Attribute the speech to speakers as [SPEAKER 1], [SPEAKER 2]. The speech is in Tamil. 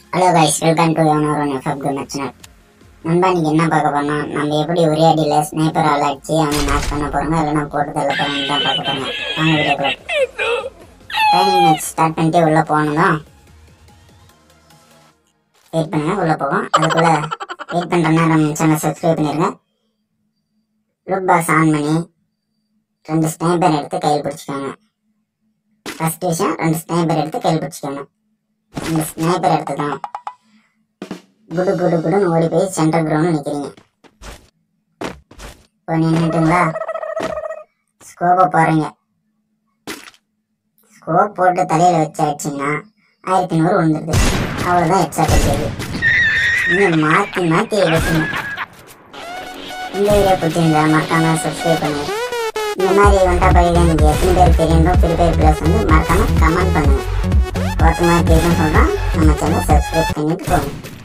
[SPEAKER 1] ஹலோ கைஸ் வெல்கம் டு யோனர் ஒன் எஃப்எஃப் கேமர் சேனல் நண்பா இன்னைக்கு என்ன பார்க்க போறோம் நம்ம எப்படி ஒரே அடியில் ஸ்னைப்பர் ஆள் அடிச்சு அவனை மேட்ச் பண்ண போறோங்க இல்லைனா போட்டு தள்ள போறோம்னு தான் பார்க்க போறோம் வாங்க வீடியோக்குள்ள ட்ரைனிங் மேட்ச் ஸ்டார்ட் பண்ணிட்டு உள்ளே போகணும் வெயிட் பண்ணுங்க உள்ளே போவோம் அதுக்குள்ள வெயிட் பண்ணுற நேரம் சேனல் சப்ஸ்கிரைப் பண்ணிருங்க லுக் பாக்ஸ் ஆன் பண்ணி ரெண்டு ஸ்னைப்பர் எடுத்து கையில் பிடிச்சிக்கோங்க ஃபர்ஸ்ட் விஷயம் ரெண்டு ஸ்னைப்பர் எடுத்து கையில் பிடிச்சிக்கோங்க இந்த ஸ்னைப்பர் எடுத்து தான் குடு குடு குடுன்னு ஓடி போய் சென்டர் கிரவுண்ட் நிற்கிறீங்க இப்போ நின்றுட்டுங்களா ஸ்கோப்பை போகிறீங்க ஸ்கோப் போட்டு தலையில் வச்சு அடிச்சிங்கன்னா ஆயிரத்தி நூறு விழுந்துருது அவ்வளோதான் எக்ஸாக்ட் செய்யுது நீங்கள் மாற்றி மாற்றி எடுக்கணும் இந்த வீடியோ பிடிச்சிருந்தா மறக்காம சப்ஸ்கிரைப் பண்ணுங்க இந்த மாதிரி ஒன்றா பகுதியில் நீங்கள் எத்தனை பேர் தெரியுமோ ஃப்ரீ ஃபயர் ப்ளஸ் வந்து மறக்காம கமெண்ட் பண்ணுங்க ஒருத்தமாக தெரியும் சொல்கிறோம் நம்ம சேனல் சப்ஸ்கிரைப் பண்ணிட்டு போங்க